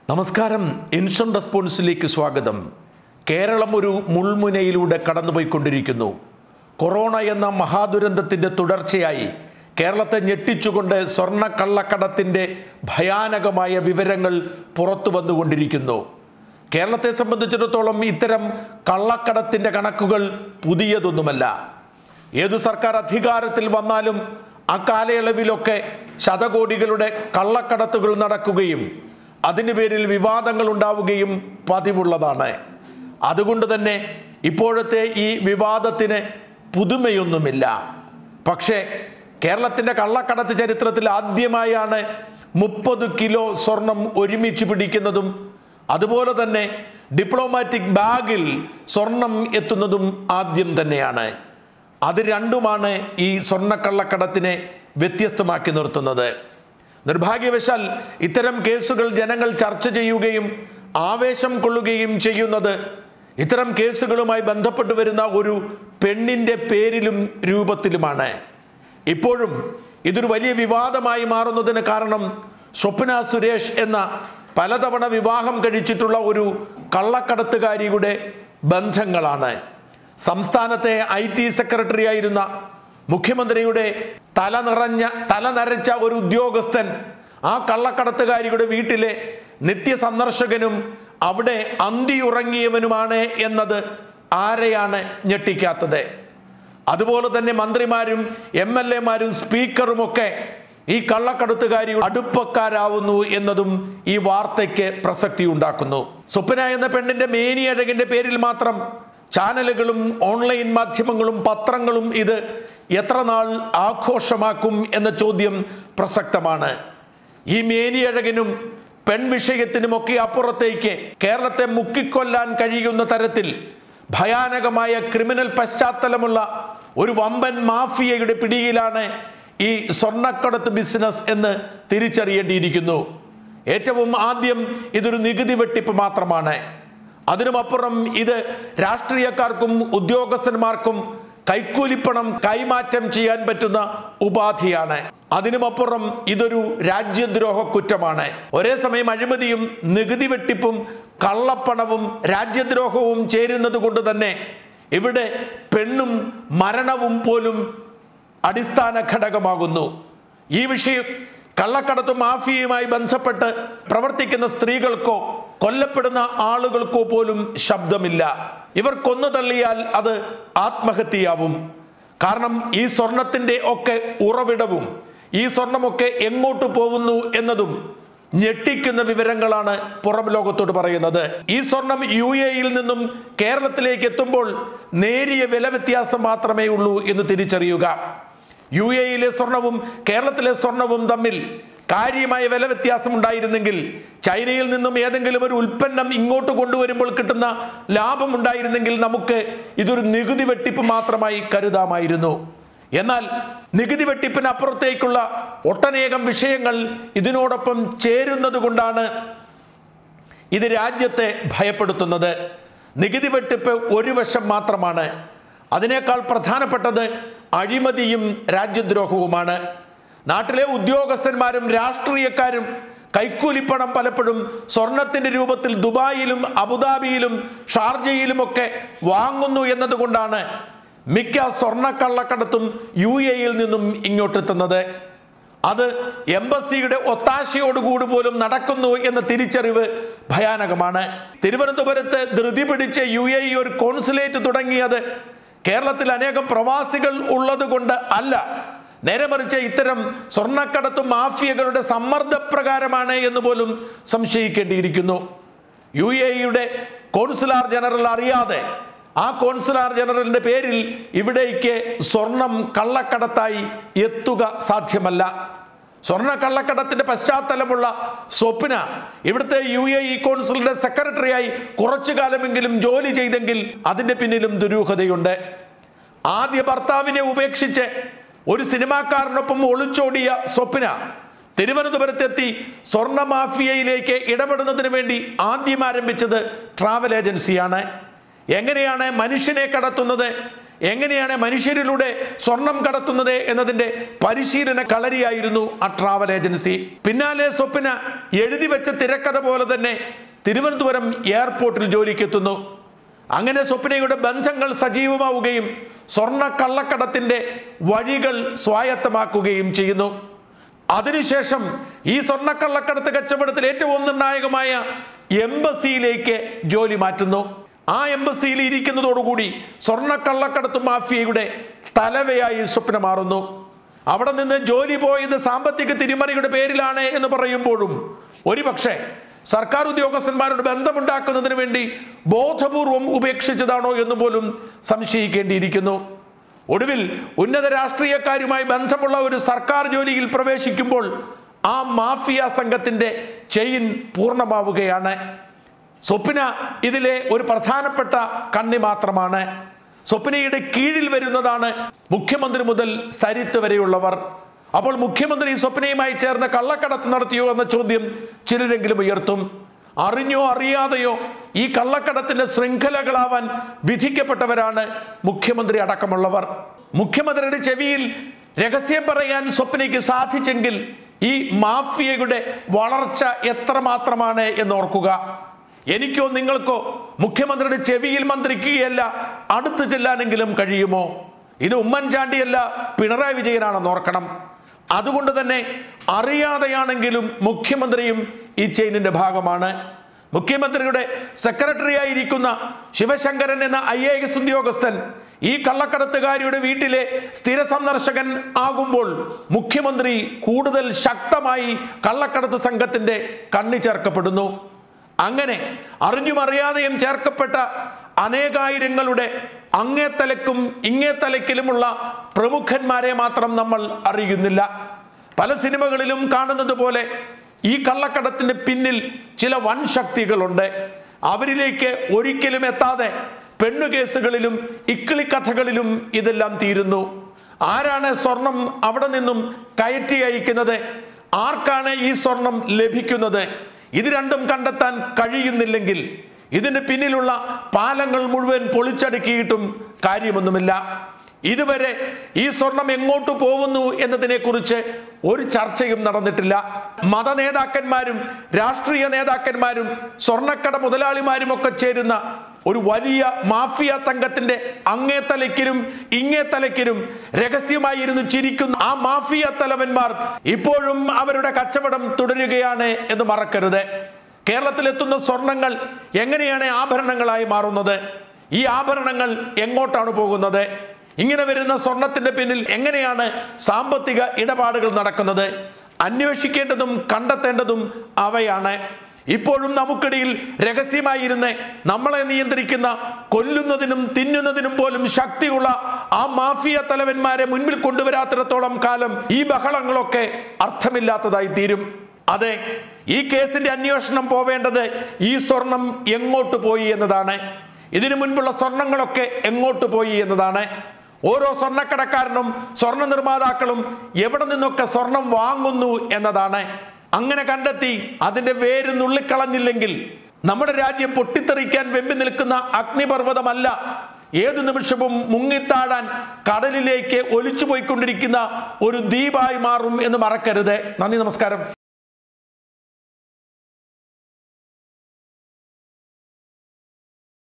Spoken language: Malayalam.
നമസ്കാരം ഇൻഷൻ റെസ്പോൺസിലേക്ക് സ്വാഗതം കേരളം ഒരു മുൾമുനയിലൂടെ കടന്നുപോയിക്കൊണ്ടിരിക്കുന്നു കൊറോണ എന്ന മഹാദുരന്തത്തിൻ്റെ തുടർച്ചയായി കേരളത്തെ ഞെട്ടിച്ചുകൊണ്ട് സ്വർണ്ണ കള്ളക്കടത്തിൻ്റെ ഭയാനകമായ വിവരങ്ങൾ പുറത്തു വന്നുകൊണ്ടിരിക്കുന്നു കേരളത്തെ സംബന്ധിച്ചിടത്തോളം ഇത്തരം കള്ളക്കടത്തിൻ്റെ കണക്കുകൾ പുതിയതൊന്നുമല്ല ഏതു സർക്കാർ അധികാരത്തിൽ വന്നാലും ആ കാലയളവിലൊക്കെ ശതകോടികളുടെ കള്ളക്കടത്തുകൾ നടക്കുകയും അതിന് പേരിൽ വിവാദങ്ങൾ ഉണ്ടാവുകയും പതിവുള്ളതാണ് അതുകൊണ്ട് തന്നെ ഇപ്പോഴത്തെ ഈ വിവാദത്തിന് പുതുമയൊന്നുമില്ല പക്ഷേ കേരളത്തിൻ്റെ കള്ളക്കടത്ത് ചരിത്രത്തിൽ ആദ്യമായാണ് മുപ്പത് കിലോ സ്വർണം ഒരുമിച്ച് പിടിക്കുന്നതും അതുപോലെ തന്നെ ഡിപ്ലോമാറ്റിക് ബാഗിൽ സ്വർണം എത്തുന്നതും ആദ്യം തന്നെയാണ് അത് രണ്ടുമാണ് ഈ സ്വർണ്ണക്കള്ളക്കടത്തിനെ വ്യത്യസ്തമാക്കി നിർത്തുന്നത് നിർഭാഗ്യവശാൽ ഇത്തരം കേസുകൾ ജനങ്ങൾ ചർച്ച ചെയ്യുകയും ആവേശം കൊള്ളുകയും ചെയ്യുന്നത് ഇത്തരം കേസുകളുമായി ബന്ധപ്പെട്ട് വരുന്ന ഒരു പെണ്ണിൻ്റെ പേരിലും രൂപത്തിലുമാണ് ഇപ്പോഴും ഇതൊരു വലിയ വിവാദമായി മാറുന്നതിന് കാരണം സ്വപ്ന സുരേഷ് എന്ന പലതവണ വിവാഹം കഴിച്ചിട്ടുള്ള ഒരു കള്ളക്കടത്തുകാരിയുടെ ബന്ധങ്ങളാണ് സംസ്ഥാനത്തെ ഐ ടി സെക്രട്ടറി ആയിരുന്ന മുഖ്യമന്ത്രിയുടെ തല നിറഞ്ഞ തല നരച്ച ഒരു ഉദ്യോഗസ്ഥൻ ആ കള്ളക്കടത്തുകാരിയുടെ വീട്ടിലെ നിത്യ സന്ദർശകനും അവിടെ അന്തിയുറങ്ങിയവനുമാണ് എന്നത് ആരെയാണ് ഞെട്ടിക്കാത്തത് അതുപോലെ തന്നെ മന്ത്രിമാരും എം എൽ എമാരും സ്പീക്കറുമൊക്കെ ഈ കള്ളക്കടത്തുകാരി അടുപ്പക്കാരാവുന്നു എന്നതും ഈ വാർത്തയ്ക്ക് പ്രസക്തി ഉണ്ടാക്കുന്നു സ്വപ്ന എന്ന പെണ്ണിന്റെ മേനിയഴകിന്റെ പേരിൽ മാത്രം ചാനലുകളും ഓൺലൈൻ മാധ്യമങ്ങളും പത്രങ്ങളും ഇത് എത്ര നാൾ ആഘോഷമാക്കും എന്ന ചോദ്യം പ്രസക്തമാണ് ഈ മേനിയഴകിനും പെൺവിഷയത്തിനുമൊക്കെ അപ്പുറത്തേക്ക് കേരളത്തെ മുക്കിക്കൊല്ലാൻ കഴിയുന്ന തരത്തിൽ ഭയാനകമായ ക്രിമിനൽ പശ്ചാത്തലമുള്ള ഒരു വമ്പൻ മാഫിയയുടെ പിടിയിലാണ് ഈ സ്വർണ്ണക്കടത്ത് ബിസിനസ് എന്ന് തിരിച്ചറിയേണ്ടിയിരിക്കുന്നു ഏറ്റവും ആദ്യം ഇതൊരു നികുതി വെട്ടിപ്പ് മാത്രമാണ് അതിനുമപ്പുറം ഇത് രാഷ്ട്രീയക്കാർക്കും ഉദ്യോഗസ്ഥന്മാർക്കും കൈക്കൂലിപ്പണം കൈമാറ്റം ചെയ്യാൻ പറ്റുന്ന ഉപാധിയാണ് അതിനുമപ്പുറം ഇതൊരു രാജ്യദ്രോഹ കുറ്റമാണ് ഒരേ സമയം അഴിമതിയും നികുതി വെട്ടിപ്പും കള്ളപ്പണവും രാജ്യദ്രോഹവും ചേരുന്നത് കൊണ്ട് തന്നെ ഇവിടെ പെണ്ണും മരണവും പോലും അടിസ്ഥാന ഘടകമാകുന്നു ഈ വിഷയം കള്ളക്കടത്ത് മാഫിയയുമായി ബന്ധപ്പെട്ട് പ്രവർത്തിക്കുന്ന സ്ത്രീകൾക്കോ കൊല്ലപ്പെടുന്ന ആളുകൾക്കോ പോലും ശബ്ദമില്ല ഇവർ കൊന്നു തള്ളിയാൽ അത് ആത്മഹത്യയാവും കാരണം ഈ സ്വർണത്തിന്റെ ഒക്കെ ഉറവിടവും ഈ സ്വർണമൊക്കെ എങ്ങോട്ട് പോകുന്നു എന്നതും ഞെട്ടിക്കുന്ന വിവരങ്ങളാണ് പുറം ലോകത്തോട് പറയുന്നത് ഈ സ്വർണം യു എയിൽ നിന്നും കേരളത്തിലേക്ക് എത്തുമ്പോൾ നേരിയ വില വ്യത്യാസം മാത്രമേ ഉള്ളൂ എന്ന് തിരിച്ചറിയുക യു എയിലെ സ്വർണവും കേരളത്തിലെ സ്വർണവും തമ്മിൽ കാര്യമായ വില വ്യത്യാസം ഉണ്ടായിരുന്നെങ്കിൽ ചൈനയിൽ നിന്നും ഏതെങ്കിലും ഒരു ഉൽപ്പന്നം ഇങ്ങോട്ട് കൊണ്ടുവരുമ്പോൾ കിട്ടുന്ന ലാഭം ഉണ്ടായിരുന്നെങ്കിൽ നമുക്ക് ഇതൊരു നികുതി വെട്ടിപ്പ് മാത്രമായി കരുതാമായിരുന്നു എന്നാൽ നികുതി വെട്ടിപ്പിന് അപ്പുറത്തേക്കുള്ള ഒട്ടനേകം വിഷയങ്ങൾ ഇതിനോടൊപ്പം ചേരുന്നത് കൊണ്ടാണ് ഇത് രാജ്യത്തെ ഭയപ്പെടുത്തുന്നത് നികുതി വെട്ടിപ്പ് ഒരു വശം മാത്രമാണ് അതിനേക്കാൾ പ്രധാനപ്പെട്ടത് അഴിമതിയും രാജ്യദ്രോഹവുമാണ് നാട്ടിലെ ഉദ്യോഗസ്ഥന്മാരും രാഷ്ട്രീയക്കാരും കൈക്കൂലിപ്പണം പലപ്പോഴും സ്വർണത്തിന്റെ രൂപത്തിൽ ദുബായിലും അബുദാബിയിലും ഷാർജയിലുമൊക്കെ വാങ്ങുന്നു എന്നതുകൊണ്ടാണ് മിക്ക സ്വർണ്ണക്കള്ളക്കടത്തും യു എയിൽ നിന്നും ഇങ്ങോട്ടെത്തുന്നത് അത് എംബസിയുടെ ഒത്താശയോടുകൂടി പോലും നടക്കുന്നു എന്ന തിരിച്ചറിവ് ഭയാനകമാണ് തിരുവനന്തപുരത്ത് ധൃതി പിടിച്ച് യു എ ഒരു കോൺസുലേറ്റ് തുടങ്ങിയത് കേരളത്തിൽ അനേകം പ്രവാസികൾ ഉള്ളത് കൊണ്ട് അല്ല നേരെ മറിച്ച് ഇത്തരം സ്വർണ്ണക്കടത്ത് മാഫിയകളുടെ സമ്മർദ്ദപ്രകാരമാണ് എന്ന് പോലും സംശയിക്കേണ്ടിയിരിക്കുന്നു യു എ ഇയുടെ കോൺസുലാർ ജനറൽ അറിയാതെ ആ കോൺസുലാർ ജനറലിന്റെ പേരിൽ ഇവിടേക്ക് സ്വർണം കള്ളക്കടത്തായി എത്തുക സാധ്യമല്ല സ്വർണ്ണ കള്ളക്കടത്തിന്റെ പശ്ചാത്തലമുള്ള സ്വപ്ന ഇവിടുത്തെ യു എ ഇ കോൺസുലിന്റെ സെക്രട്ടറിയായി കുറച്ചു കാലമെങ്കിലും ജോലി ചെയ്തെങ്കിൽ അതിന്റെ പിന്നിലും ദുരൂഹതയുണ്ട് ആദ്യ ഭർത്താവിനെ ഉപേക്ഷിച്ച് ഒരു സിനിമാക്കാരനൊപ്പം ഒളിച്ചോടിയ സ്വപ്ന തിരുവനന്തപുരത്തെത്തി സ്വർണ്ണ മാഫിയയിലേക്ക് ഇടപെടുന്നതിന് വേണ്ടി ആദ്യം ആരംഭിച്ചത് ട്രാവൽ ഏജൻസിയാണ് എങ്ങനെയാണ് മനുഷ്യനെ കടത്തുന്നത് എങ്ങനെയാണ് മനുഷ്യരിലൂടെ സ്വർണം കടത്തുന്നത് എന്നതിന്റെ പരിശീലന കളരിയായിരുന്നു ആ ട്രാവൽ ഏജൻസി പിന്നാലെ സ്വപ്ന എഴുതി വെച്ച തിരക്കഥ പോലെ തന്നെ തിരുവനന്തപുരം എയർപോർട്ടിൽ ജോലിക്കെത്തുന്നു അങ്ങനെ സ്വപ്നയുടെ ബന്ധങ്ങൾ സജീവമാവുകയും സ്വർണ്ണ കള്ളക്കടത്തിന്റെ വഴികൾ സ്വായത്തമാക്കുകയും ചെയ്യുന്നു അതിനുശേഷം ഈ സ്വർണ്ണക്കള്ളക്കടത്ത് കച്ചവടത്തിൽ ഏറ്റവും നിർണായകമായ എംബസിയിലേക്ക് ജോലി മാറ്റുന്നു ആ എംബസിയിൽ ഇരിക്കുന്നതോടുകൂടി സ്വർണ്ണക്കള്ളക്കടത്ത് മാഫിയയുടെ തലവയായി സ്വപ്ന മാറുന്നു അവിടെ നിന്ന് ജോലി പോയത് സാമ്പത്തിക തിരിമറിയുടെ പേരിലാണ് എന്ന് പറയുമ്പോഴും ഒരുപക്ഷെ സർക്കാർ ഉദ്യോഗസ്ഥന്മാരോട് ബന്ധമുണ്ടാക്കുന്നതിന് വേണ്ടി ബോധപൂർവം ഉപേക്ഷിച്ചതാണോ എന്ന് പോലും സംശയിക്കേണ്ടിയിരിക്കുന്നു ഒടുവിൽ ഉന്നത രാഷ്ട്രീയക്കാരുമായി ബന്ധമുള്ള ഒരു സർക്കാർ ജോലിയിൽ പ്രവേശിക്കുമ്പോൾ ആ മാഫിയ സംഘത്തിന്റെ ചെയിൻ പൂർണ്ണമാവുകയാണ് സ്വപ്ന ഇതിലെ ഒരു പ്രധാനപ്പെട്ട കണ്ണി മാത്രമാണ് സ്വപ്നയുടെ കീഴിൽ വരുന്നതാണ് മുഖ്യമന്ത്രി മുതൽ സരിത്ത് വരെയുള്ളവർ അപ്പോൾ മുഖ്യമന്ത്രി സ്വപ്നയുമായി ചേർന്ന് കള്ളക്കടത്ത് നടത്തിയോ എന്ന ചോദ്യം ചിലരെങ്കിലും ഉയർത്തും അറിഞ്ഞോ അറിയാതെയോ ഈ കള്ളക്കടത്തിന്റെ ശൃംഖലകളാവാൻ വിധിക്കപ്പെട്ടവരാണ് മുഖ്യമന്ത്രി അടക്കമുള്ളവർ മുഖ്യമന്ത്രിയുടെ ചെവിയിൽ രഹസ്യം പറയാൻ സ്വപ്നയ്ക്ക് സാധിച്ചെങ്കിൽ ഈ മാഫിയയുടെ വളർച്ച എത്രമാത്രമാണ് എന്നോർക്കുക എനിക്കോ നിങ്ങൾക്കോ മുഖ്യമന്ത്രിയുടെ ചെവിയിൽ മന്ത്രിക്കുകയല്ല അടുത്ത് ചെല്ലാനെങ്കിലും കഴിയുമോ ഇത് ഉമ്മൻചാണ്ടിയല്ല പിണറായി വിജയനാണെന്ന് ഓർക്കണം അതുകൊണ്ട് തന്നെ അറിയാതെയാണെങ്കിലും മുഖ്യമന്ത്രിയും ഈ ചെയിനിന്റെ ഭാഗമാണ് മുഖ്യമന്ത്രിയുടെ സെക്രട്ടറി ആയിരിക്കുന്ന ശിവശങ്കരൻ എന്ന ഐ എ എസ് ഉദ്യോഗസ്ഥൻ ഈ കള്ളക്കടത്തുകാരിയുടെ വീട്ടിലെ സ്ഥിര സന്ദർശകൻ ആകുമ്പോൾ മുഖ്യമന്ത്രി കൂടുതൽ ശക്തമായി കള്ളക്കടത്ത് സംഘത്തിന്റെ കണ്ണി ചേർക്കപ്പെടുന്നു അങ്ങനെ അറിഞ്ഞും അറിയാതെയും ചേർക്കപ്പെട്ട അനേകായിരങ്ങളുടെ അങ്ങേത്തലക്കും ഇങ്ങേത്തലക്കിലുമുള്ള പ്രമുഖന്മാരെ മാത്രം നമ്മൾ അറിയുന്നില്ല പല സിനിമകളിലും കാണുന്നത് പോലെ ഈ കള്ളക്കടത്തിന് പിന്നിൽ ചില വൻ ശക്തികളുണ്ട് അവരിലേക്ക് ഒരിക്കലും എത്താതെ പെണ്ണുകേസുകളിലും ഇക്കിളി കഥകളിലും ഇതെല്ലാം തീരുന്നു ആരാണ് സ്വർണം അവിടെ നിന്നും കയറ്റി അയക്കുന്നത് ആർക്കാണ് ഈ സ്വർണം ലഭിക്കുന്നത് ഇത് രണ്ടും കണ്ടെത്താൻ കഴിയുന്നില്ലെങ്കിൽ ഇതിന് പിന്നിലുള്ള പാലങ്ങൾ മുഴുവൻ പൊളിച്ചടുക്കിയിട്ടും കാര്യമൊന്നുമില്ല ഇതുവരെ ഈ സ്വർണം എങ്ങോട്ട് പോകുന്നു എന്നതിനെ കുറിച്ച് ഒരു ചർച്ചയും നടന്നിട്ടില്ല മത നേതാക്കന്മാരും രാഷ്ട്രീയ നേതാക്കന്മാരും സ്വർണ്ണക്കട മുതലാളിമാരും ഒക്കെ ചേരുന്ന ഒരു വലിയ മാഫിയ തങ്കത്തിന്റെ അങ്ങേ തലയ്ക്കിലും ഇങ്ങേ തലയ്ക്കിലും രഹസ്യമായി ഇരുന്ന് ചിരിക്കുന്ന ആ മാഫിയ തലവന്മാർ ഇപ്പോഴും അവരുടെ കച്ചവടം തുടരുകയാണ് എന്ന് മറക്കരുത് കേരളത്തിലെത്തുന്ന സ്വർണങ്ങൾ എങ്ങനെയാണ് ആഭരണങ്ങളായി മാറുന്നത് ഈ ആഭരണങ്ങൾ എങ്ങോട്ടാണ് പോകുന്നത് ഇങ്ങനെ വരുന്ന സ്വർണത്തിന്റെ പിന്നിൽ എങ്ങനെയാണ് സാമ്പത്തിക ഇടപാടുകൾ നടക്കുന്നത് അന്വേഷിക്കേണ്ടതും കണ്ടെത്തേണ്ടതും അവയാണ് ഇപ്പോഴും നമുക്കിടയിൽ രഹസ്യമായിരുന്ന് നമ്മളെ നിയന്ത്രിക്കുന്ന കൊല്ലുന്നതിനും തിന്നുന്നതിനും പോലും ശക്തിയുള്ള ആ മാഫിയ തലവന്മാരെ മുൻപിൽ കൊണ്ടുവരാത്തിടത്തോളം കാലം ഈ ബഹളങ്ങളൊക്കെ അർത്ഥമില്ലാത്തതായി തീരും അതെ ഈ കേസിന്റെ അന്വേഷണം പോവേണ്ടത് ഈ സ്വർണം എങ്ങോട്ട് പോയി എന്നതാണ് ഇതിനു മുൻപുള്ള സ്വർണങ്ങളൊക്കെ എങ്ങോട്ട് പോയി എന്നതാണ് ഓരോ സ്വർണ്ണക്കടക്കാരനും സ്വർണ്ണ നിർമ്മാതാക്കളും എവിടെ നിന്നൊക്കെ സ്വർണം വാങ്ങുന്നു എന്നതാണ് അങ്ങനെ കണ്ടെത്തി അതിന്റെ വേര് നുള്ളിക്കളഞ്ഞില്ലെങ്കിൽ നമ്മുടെ രാജ്യം പൊട്ടിത്തെറിക്കാൻ വെമ്പി നിൽക്കുന്ന അഗ്നിപർവ്വതമല്ല ഏതു നിമിഷവും മുങ്ങിത്താഴാൻ കടലിലേക്ക് ഒലിച്ചു പോയിക്കൊണ്ടിരിക്കുന്ന ഒരു ദ്വീപായി മാറും എന്ന് മറക്കരുത് നന്ദി നമസ്കാരം